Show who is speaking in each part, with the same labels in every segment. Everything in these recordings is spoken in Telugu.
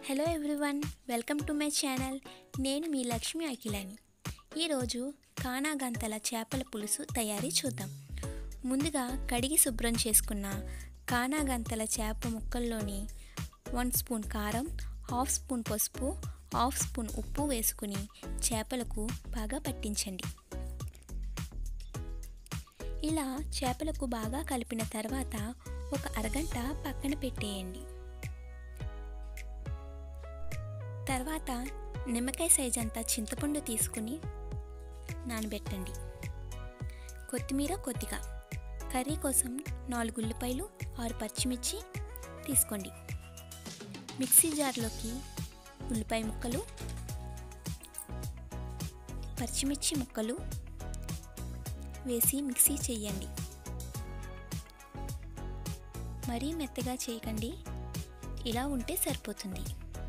Speaker 1: hello everyone welcome to my channel నేను మీ లక్ష్మి అఖిలని ఈరోజు కానాగంతల చేపల పులుసు తయారీ చూద్దాం ముందుగా కడిగి శుభ్రం చేసుకున్న కానాగంతల చేప ముక్కల్లోని వన్ స్పూన్ కారం హాఫ్ స్పూన్ పసుపు హాఫ్ స్పూన్ ఉప్పు వేసుకుని చేపలకు బాగా పట్టించండి ఇలా చేపలకు బాగా కలిపిన తర్వాత ఒక అరగంట పక్కన పెట్టేయండి తర్వాత నిమ్మకాయ సైజ్ అంతా చింతపండు తీసుకుని నానబెట్టండి కొత్తిమీర కొద్దిగా కర్రీ కోసం నాలుగు ఉల్లిపాయలు ఆరు పచ్చిమిర్చి తీసుకోండి మిక్సీ జార్లోకి ఉల్లిపాయ ముక్కలు పచ్చిమిర్చి ముక్కలు వేసి మిక్సీ చేయండి మరీ మెత్తగా చేయకండి ఇలా ఉంటే సరిపోతుంది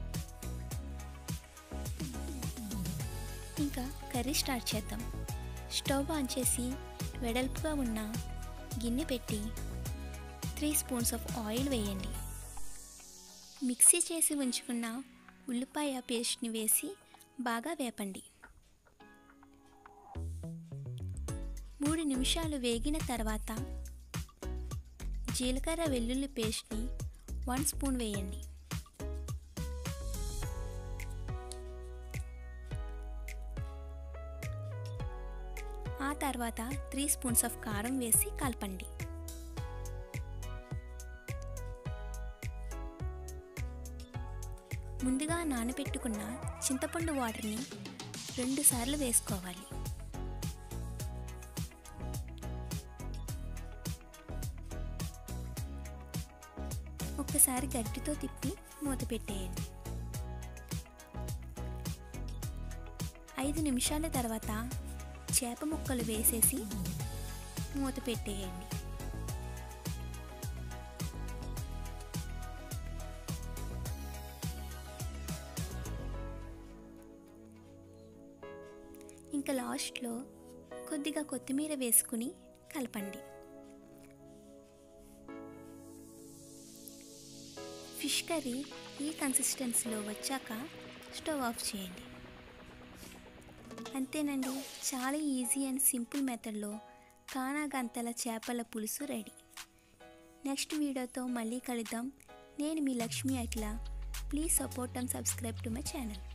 Speaker 1: ఇంకా కర్రీ స్టార్ట్ చేద్దాం స్టవ్ ఆన్ చేసి వెడల్పుగా ఉన్న గిన్నె పెట్టి త్రీ స్పూన్స్ ఆఫ్ ఆయిల్ వేయండి మిక్సీ చేసి ఉంచుకున్న ఉల్లిపాయ పేస్ట్ని వేసి బాగా వేపండి మూడు నిమిషాలు వేగిన తర్వాత జీలకర్ర వెల్లుల్లి పేస్ట్ని వన్ స్పూన్ వేయండి ఆ తర్వాత త్రీ స్పూన్స్ ఆఫ్ కారం వేసి కలపండి ముందుగా నానబెట్టుకున్న చింతపండు వాటర్ని రెండు సార్లు వేసుకోవాలి ఒక్కసారి గడ్డితో తిప్పి మూత పెట్టేయండి ఐదు నిమిషాల తర్వాత చేప ముక్కలు వేసేసి మూత పెట్టేయండి ఇంకా లాస్ట్లో కొద్దిగా కొత్తిమీర వేసుకుని కలపండి ఫిష్ కర్రీ ఈ కన్సిస్టెన్సీలో వచ్చాక స్టవ్ ఆఫ్ చేయండి అంతేనండి చాలా ఈజీ అండ్ సింపుల్ మెథడ్లో కానాగంతల చేపల పులుసు రెడీ నెక్స్ట్ వీడియోతో మళ్ళీ కలుద్దాం నేను మీ Lakshmi Akhila please support and subscribe to my channel